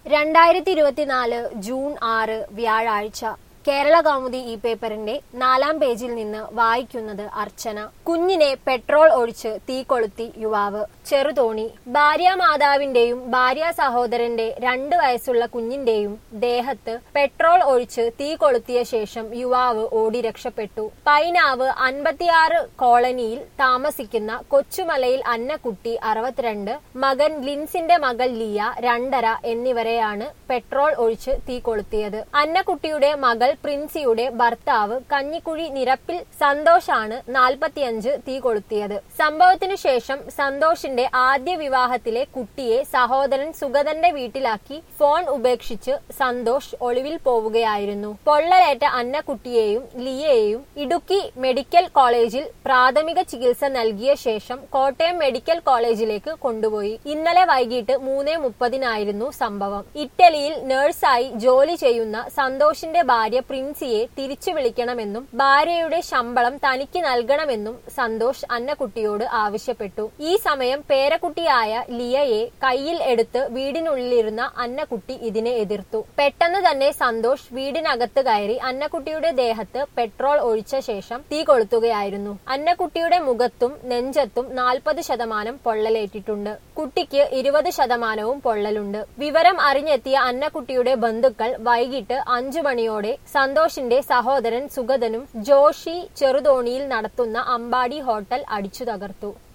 രണ്ടായിരത്തി ഇരുപത്തിനാല് ജൂൺ ആറ് വ്യാഴാഴ്ച കേരള കൗമുദി ഈ പേപ്പറിന്റെ നാലാം പേജിൽ നിന്ന് വായിക്കുന്നത് അർച്ചന കുഞ്ഞിനെ പെട്രോൾ ഒഴിച്ച് തീ കൊളുത്തി യുവാവ് ചെറുതോണി ഭാര്യാമാതാവിന്റെയും ഭാര്യാ സഹോദരന്റെ രണ്ട് വയസ്സുള്ള കുഞ്ഞിന്റെയും ദേഹത്ത് പെട്രോൾ ഒഴിച്ച് തീ കൊളുത്തിയ ശേഷം യുവാവ് ഓടി രക്ഷപ്പെട്ടു പൈനാവ് അൻപത്തിയാറ് കോളനിയിൽ താമസിക്കുന്ന കൊച്ചുമലയിൽ അന്നക്കുട്ടി അറുപത്തിരണ്ട് മകൻ ലിൻസിന്റെ മകൾ ലിയ രണ്ടര എന്നിവരെയാണ് പെട്രോൾ ഒഴിച്ച് തീ കൊളുത്തിയത് അന്നക്കുട്ടിയുടെ മകൾ പ്രിൻസിയുടെ ഭർത്താവ് കഞ്ഞിക്കുഴി നിരപ്പിൽ സന്തോഷാണ് നാൽപ്പത്തിയഞ്ച് തീ കൊളുത്തിയത് സംഭവത്തിനു ശേഷം സന്തോഷിന്റെ ആദ്യ വിവാഹത്തിലെ കുട്ടിയെ സഹോദരൻ സുഗതന്റെ വീട്ടിലാക്കി ഫോൺ ഉപേക്ഷിച്ച് സന്തോഷ് ഒളിവിൽ പോവുകയായിരുന്നു പൊള്ളലേറ്റ അന്നക്കുട്ടിയെയും ലിയയെയും ഇടുക്കി മെഡിക്കൽ കോളേജിൽ പ്രാഥമിക ചികിത്സ നൽകിയ ശേഷം കോട്ടയം മെഡിക്കൽ കോളേജിലേക്ക് കൊണ്ടുപോയി ഇന്നലെ വൈകിട്ട് മൂന്ന് മുപ്പതിനായിരുന്നു സംഭവം ഇറ്റലിയിൽ നഴ്സായി ജോലി ചെയ്യുന്ന സന്തോഷിന്റെ ഭാര്യ പ്രിൻസിയെ തിരിച്ചു വിളിക്കണമെന്നും ഭാര്യയുടെ ശമ്പളം തനിക്ക് നൽകണമെന്നും സന്തോഷ് അന്നക്കുട്ടിയോട് ആവശ്യപ്പെട്ടു ഈ സമയം പേരക്കുട്ടിയായ ലിയയെ കയ്യിൽ എടുത്ത് വീടിനുള്ളിലിരുന്ന അന്നക്കുട്ടി ഇതിനെ എതിർത്തു പെട്ടെന്ന് തന്നെ സന്തോഷ് വീടിനകത്ത് കയറി അന്നക്കുട്ടിയുടെ ദേഹത്ത് പെട്രോൾ ഒഴിച്ച ശേഷം തീ കൊളുത്തുകയായിരുന്നു അന്നക്കുട്ടിയുടെ മുഖത്തും നെഞ്ചത്തും നാൽപ്പത് ശതമാനം പൊള്ളലേറ്റിട്ടുണ്ട് കുട്ടിക്ക് ഇരുപത് ശതമാനവും പൊള്ളലുണ്ട് വിവരം അറിഞ്ഞെത്തിയ അന്നക്കുട്ടിയുടെ ബന്ധുക്കൾ വൈകിട്ട് അഞ്ചു മണിയോടെ സന്തോഷിന്റെ സഹോദരൻ സുഗതനും ജോഷി ചെറുതോണിയിൽ നടത്തുന്ന അമ്പാടി ഹോട്ടൽ അടിച്ചു തകർത്തു